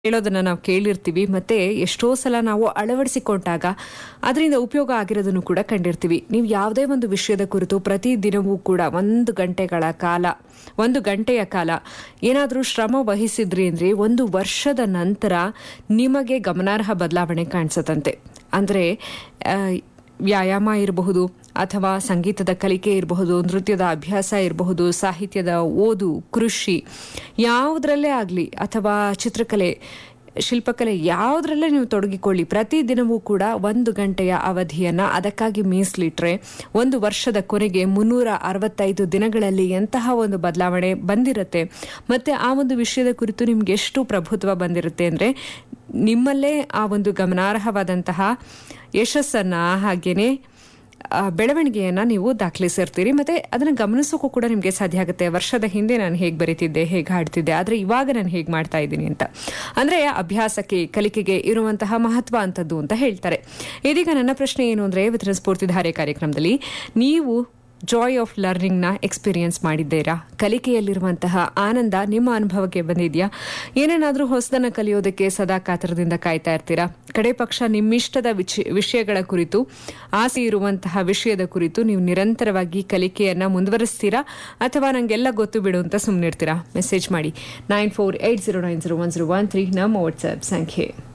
ಹೇಳೋದನ್ನ ನಾವು ಕೇಳಿರ್ತೀವಿ ಮತ್ತೆ ಎಷ್ಟೋ ಸಲ ನಾವು ಅಳವಡಿಸಿಕೊಂಡಾಗ ಅದರಿಂದ ಉಪಯೋಗ ಆಗಿರೋದನ್ನು ಕೂಡ ಕಂಡಿರ್ತೀವಿ ನೀವು ಯಾವುದೇ ಒಂದು ವಿಷಯದ ಕುರಿತು ಪ್ರತಿ ದಿನವೂ ಕೂಡ ಒಂದು ಗಂಟೆಗಳ ಕಾಲ ಒಂದು ಗಂಟೆಯ ಕಾಲ ಏನಾದರೂ ಶ್ರಮ ವಹಿಸಿದ್ರಿ ಅಂದ್ರೆ ಒಂದು ವರ್ಷದ ನಂತರ ನಿಮಗೆ ಗಮನಾರ್ಹ ಬದಲಾವಣೆ ಕಾಣಿಸತ್ತಂತೆ ಅಂದ್ರೆ ಆ, ವ್ಯಾಯಾಮ ಇರಬಹುದು ಅಥವಾ ಸಂಗೀತದ ಕಲಿಕೆ ಇರಬಹುದು ನೃತ್ಯದ ಅಭ್ಯಾಸ ಇರಬಹುದು ಸಾಹಿತ್ಯದ ಓದು ಕೃಷಿ ಯಾವುದರಲ್ಲೇ ಆಗಲಿ ಅಥವಾ ಚಿತ್ರಕಲೆ ಶಿಲ್ಪಕಲೆ ಯಾವುದರಲ್ಲೇ ನೀವು ತೊಡಗಿಕೊಳ್ಳಿ ಪ್ರತಿದಿನವೂ ಕೂಡ ಒಂದು ಗಂಟೆಯ ಅವಧಿಯನ್ನ ಅದಕ್ಕಾಗಿ ಮೀಸಲಿಟ್ರೆ ಒಂದು ವರ್ಷದ ಕೊನೆಗೆ ಮುನ್ನೂರ ಅರವತ್ತೈದು ದಿನಗಳಲ್ಲಿ ಎಂತಹ ಒಂದು ಬದಲಾವಣೆ ಬಂದಿರುತ್ತೆ ಮತ್ತೆ ಆ ಒಂದು ವಿಷಯದ ಕುರಿತು ನಿಮ್ಗೆ ಎಷ್ಟು ಪ್ರಭುತ್ವ ಬಂದಿರುತ್ತೆ ಅಂದ್ರೆ ನಿಮ್ಮಲ್ಲೇ ಆ ಒಂದು ಗಮನಾರ್ಹವಾದಂತಹ ಯಶಸ್ಸನ್ನ ಹಾಗೇನೆ ಆ, ಬೆಳವಣಿಗೆಯನ್ನ ನೀವು ದಾಖಲಿಸಿರ್ತೀರಿ ಮತ್ತೆ ಅದನ್ನ ಗಮನಿಸೋಕ್ಕೂ ಕೂಡ ನಿಮಗೆ ಸಾಧ್ಯ ಆಗುತ್ತೆ ವರ್ಷದ ಹಿಂದೆ ನಾನು ಹೇಗೆ ಬರೀತಿದ್ದೆ ಹೇಗೆ ಹಾಡ್ತಿದ್ದೆ ಆದ್ರೆ ಇವಾಗ ನಾನು ಹೇಗೆ ಮಾಡ್ತಾ ಇದ್ದೀನಿ ಅಂತ ಅಂದ್ರೆ ಅಭ್ಯಾಸಕ್ಕೆ ಕಲಿಕೆಗೆ ಇರುವಂತಹ ಮಹತ್ವ ಅಂತದ್ದು ಅಂತ ಹೇಳ್ತಾರೆ ಇದೀಗ ನನ್ನ ಪ್ರಶ್ನೆ ಏನು ಅಂದ್ರೆ ಇವತ್ತಿನ ಸ್ಫೂರ್ತಿಧಾರೆ ಕಾರ್ಯಕ್ರಮದಲ್ಲಿ ನೀವು ಜಾಯ್ ಆಫ್ ಲರ್ನಿಂಗ್ನ ಎಕ್ಸ್ಪೀರಿಯನ್ಸ್ ಮಾಡಿದ್ದೀರಾ ಕಲಿಕೆಯಲ್ಲಿರುವಂತಹ ಆನಂದ ನಿಮ್ಮ ಅನುಭವಕ್ಕೆ ಬಂದಿದೆಯಾ ಏನೇನಾದರೂ ಹೊಸದನ್ನ ಕಲಿಯೋದಕ್ಕೆ ಸದಾ ಕಾತರದಿಂದ ಕಾಯ್ತಾ ಇರ್ತೀರಾ ಕಡೆ ಪಕ್ಷ ನಿಮ್ಮಿಷ್ಟದ ವಿಚ- ವಿಷಯಗಳ ಕುರಿತು ಆಸೆ ಇರುವಂತಹ ವಿಷಯದ ಕುರಿತು ನೀವು ನಿರಂತರವಾಗಿ ಕಲಿಕೆಯನ್ನ ಮುಂದುವರಿಸ್ತೀರಾ ಅಥವಾ ನಂಗೆಲ್ಲ ಗೊತ್ತು ಬಿಡು ಅಂತ ಸುಮ್ಮನಿರ್ತೀರಾ ಮೆಸೇಜ್ ಮಾಡಿ nine four eight zero nine zero one zero one three ನಮ್ಮ ವಾಟ್ಸ್ಆಪ್ ಸಂಖ್ಯೆ